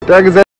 thank you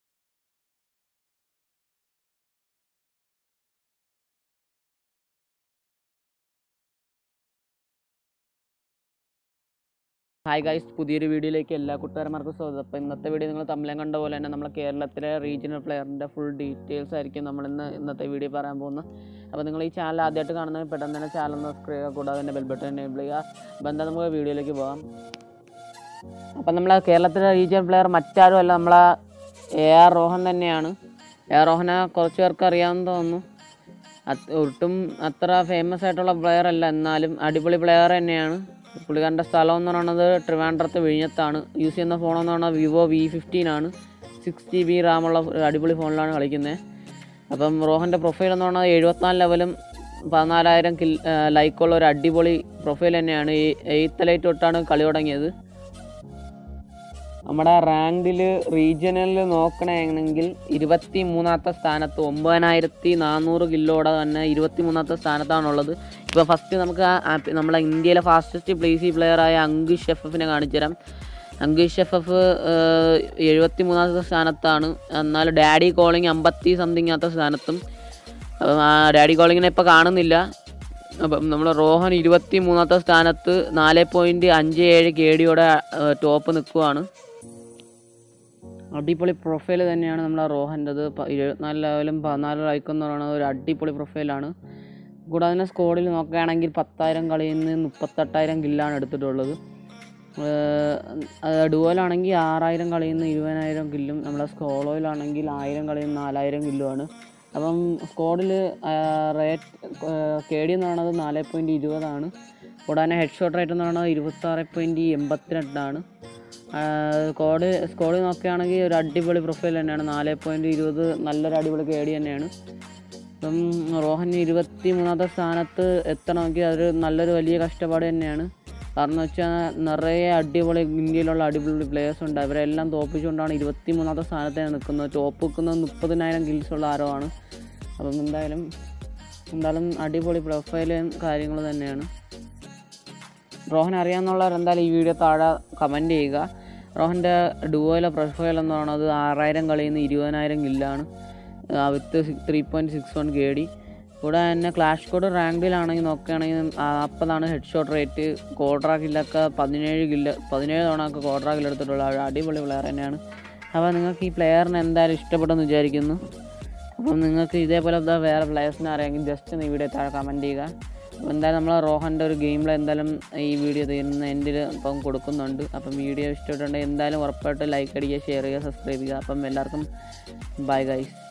hi guys പുതിയൊരു വീഡിയോയിലേക്ക് എല്ലാ കൂട്ടുകാരന്മാർക്കും സ്വാഗതം അപ്പോൾ ഇന്നത്തെ വീഡിയോ നിങ്ങൾ തമ്മിലും കണ്ട പോലെ തന്നെ നമ്മളെ കേരളത്തിലെ റീജിയണൽ പ്ലെയറിൻ്റെ ഫുൾ ഡീറ്റെയിൽസ് ആയിരിക്കും നമ്മൾ ഇന്ന് ഇന്നത്തെ വീഡിയോ പറയാൻ പോകുന്നത് അപ്പോൾ നിങ്ങൾ ഈ ചാനൽ ആദ്യമായിട്ട് കാണുന്നത് പെട്ടെന്ന് തന്നെ ചാനൽ ഒന്ന് സബ്സ്ക്രൈബ് ചെയ്യുക കൂടാതെ തന്നെ ബെൽ ബട്ടൺ എനേബിൾ ചെയ്യുക അപ്പോൾ എന്താ നമുക്ക് വീഡിയോയിലേക്ക് പോകാം അപ്പം നമ്മളെ കേരളത്തിലെ റീജിയണൽ പ്ലെയർ മറ്റാരും അല്ല നമ്മളെ എ ആർ റോഹൻ തന്നെയാണ് എ ആർ റോഹനെ കുറച്ച് പേർക്ക് അറിയാമെന്ന് തോന്നുന്നു അത് ഒട്ടും അത്ര ഫേമസ് ആയിട്ടുള്ള പ്ലെയർ അല്ല എന്നാലും അടിപൊളി പ്ലെയർ തന്നെയാണ് പുള്ളിക്കാരൻ്റെ സ്ഥലം എന്ന് പറയുന്നത് ട്രിവാൻഡ്രത്ത് വിഴിഞ്ഞത്താണ് യൂസ് ചെയ്യുന്ന ഫോൺ എന്ന് പറഞ്ഞാൽ വിവോ വി ഫിഫ്റ്റീൻ ആണ് സിക്സ് ജി ബി റാമുള്ള ഒരു അടിപൊളി ഫോണിലാണ് കളിക്കുന്നത് അപ്പം റോഹൻ്റെ പ്രൊഫൈൽ എന്ന് പറഞ്ഞാൽ എഴുപത്തിനാല് ലെവലും പതിനാലായിരം കിൽ ലൈക്കുള്ള ഒരു അടിപൊളി പ്രൊഫൈൽ തന്നെയാണ് ഈ എയ്ത്ത് ലൈറ്റ് തൊട്ടാണ് കളി തുടങ്ങിയത് നമ്മുടെ റാങ്കിൽ റീജിയണലിൽ നോക്കണമെങ്കിൽ ഇരുപത്തി മൂന്നാമത്തെ സ്ഥാനത്ത് ഒമ്പതിനായിരത്തി നാനൂറ് കിലോടെ തന്നെ ഇരുപത്തി മൂന്നാമത്തെ സ്ഥാനത്താണുള്ളത് ഇപ്പോൾ ഫസ്റ്റ് നമുക്ക് ആ- ആ പി- നമ്മളെ ഇന്ത്യയിലെ ഫാസ്റ്റസ്റ്റ് പ്ലേസി പ്ലെയറായ അങ്കുഷ് എഫ് എഫിനെ കാണിച്ചു തരാം അങ്കുഷ് എഫ് എഫ് എഴുപത്തി മൂന്നാമത്തെ സ്ഥാനത്താണ് എന്നാൽ ഡാഡി കോളിംഗ് അമ്പത്തി സംതിങ്ങാത്ത സ്ഥാനത്തും അപ്പം ആ ഡാഡി കോളിങ്ങിനെ ഇപ്പോൾ കാണുന്നില്ല അപ്പം നമ്മൾ റോഹൻ ഇരുപത്തി മൂന്നാമത്തെ സ്ഥാനത്ത് നാല് പോയിൻറ്റ് അഞ്ച് ഏഴ് കെ ഡിയോടെ ടോപ്പ് നിൽക്കുവാണ് അടിപൊളി പ്രൊഫൈൽ തന്നെയാണ് നമ്മളെ റോഹൻ്റെത് എഴുപത്തിനാല് ലെവലും പതിനാല് ലൈക്ക് എന്ന് പറയുന്നത് ഒരു അടിപൊളി പ്രൊഫൈലാണ് കൂടാതെ തന്നെ സ്കോഡിൽ നോക്കുകയാണെങ്കിൽ പത്തായിരം കളിയിൽ നിന്ന് മുപ്പത്തെട്ടായിരം കില്ലാണ് എടുത്തിട്ടുള്ളത് ഡുവലാണെങ്കിൽ ആറായിരം കളിയിൽ നിന്ന് ഇരുപതിനായിരം കില്ലും നമ്മളെ സ്കോളോയിലാണെങ്കിൽ ആയിരം കളിയിൽ നിന്ന് നാലായിരം കില്ലുമാണ് അപ്പം സ്കോഡിൽ റേറ്റ് കെ ഡി എന്ന് പറയുന്നത് നാല് പോയിൻറ്റ് ഇരുപതാണ് കൂടാതെ ഹെഡ് ഷോട്ട് റേറ്റ് എന്ന് പറയുന്നത് ഇരുപത്താറ് പോയിൻറ്റ് എൺപത്തിരണ്ടാണ് സ്കോഡ് സ്കോഡ് നോക്കുകയാണെങ്കിൽ ഒരു അടിപൊളി പ്രൊഫൈൽ തന്നെയാണ് നാല് പോയിൻറ്റ് ഇരുപത് നല്ലൊരു അടിപൊളി കെ ഡി തന്നെയാണ് ഇപ്പം റോഹൻ ഇരുപത്തി മൂന്നാമത്തെ സ്ഥാനത്ത് എത്തണമെങ്കിൽ അതൊരു നല്ലൊരു വലിയ കഷ്ടപ്പാട് തന്നെയാണ് കാരണം എന്ന് വെച്ചാൽ നിറയെ അടിപൊളി ഇന്ത്യയിലുള്ള അടിപൊളി പ്ലേയേഴ്സ് ഉണ്ട് അവരെല്ലാം തോപ്പിച്ചുകൊണ്ടാണ് ഇരുപത്തി മൂന്നാമത്തെ സ്ഥാനത്താണ് നിൽക്കുന്നത് ടോപ്പ് നിൽക്കുന്നത് മുപ്പതിനായിരം കിൽസുള്ള ആരോ ആണ് അപ്പം എന്തായാലും എന്തായാലും അടിപൊളി പ്രൊഫൈലും കാര്യങ്ങളും തന്നെയാണ് റോഹൻ അറിയാമെന്നുള്ളവർ എന്തായാലും ഈ വീഡിയോ താഴെ കമൻറ്റ് ചെയ്യുക റോഹൻ്റെ ഡുവോയിലെ പ്രൊഫൈൽ എന്ന് പറയുന്നത് ആറായിരം കളിയിൽ നിന്ന് ഇരുപതിനായിരം കില്ലാണ് with three point six one K D കൂടെ തന്നെ ക്ലാഷ് കോഡ് റാങ്കിലാണെങ്കിൽ നോക്കുകയാണെങ്കിൽ അപ്പതാണ് ഹെഡ് ഷോട്ട് റേറ്റ് കോഡ്രാ കില്ലൊക്കെ പതിനേഴ് കില്ല് പതിനേഴ് തവണ ഒക്കെ കോഡ്രാ കില്ല് എടുത്തിട്ടുള്ള ഒരു അടിപൊളി പ്ലെയർ തന്നെയാണ് അപ്പോൾ നിങ്ങൾക്ക് ഈ പ്ലെയറിനെ എന്തായാലും ഇഷ്ടപ്പെട്ടെന്ന് വിചാരിക്കുന്നു അപ്പം നിങ്ങൾക്ക് ഇതേപോലെ ദാ വേറെ പ്ലെയേഴ്സിനെ അറിയാമെങ്കിൽ ജസ്റ്റ് ഒന്ന് ഈ വീഡിയോ താഴെ കമൻറ്റ് ചെയ്യുക അപ്പോൾ എന്തായാലും നമ്മൾ റോഹൻ്റെ ഒരു ഗെയിമിൽ എന്തായാലും ഈ വീഡിയോ തീരുന്ന എൻഡിൽ ഇപ്പം കൊടുക്കുന്നുണ്ട് അപ്പം വീഡിയോ ഇഷ്ടപ്പെട്ടുണ്ടെങ്കിൽ എന്തായാലും ഉറപ്പായിട്ട് ലൈക്ക് അടിക്കുക ഷെയർ ചെയ്യുക സബ്സ്ക്രൈബ് ചെയ്യുക അപ്പം എല്ലാവർക്കും ബൈ ഗൈസ്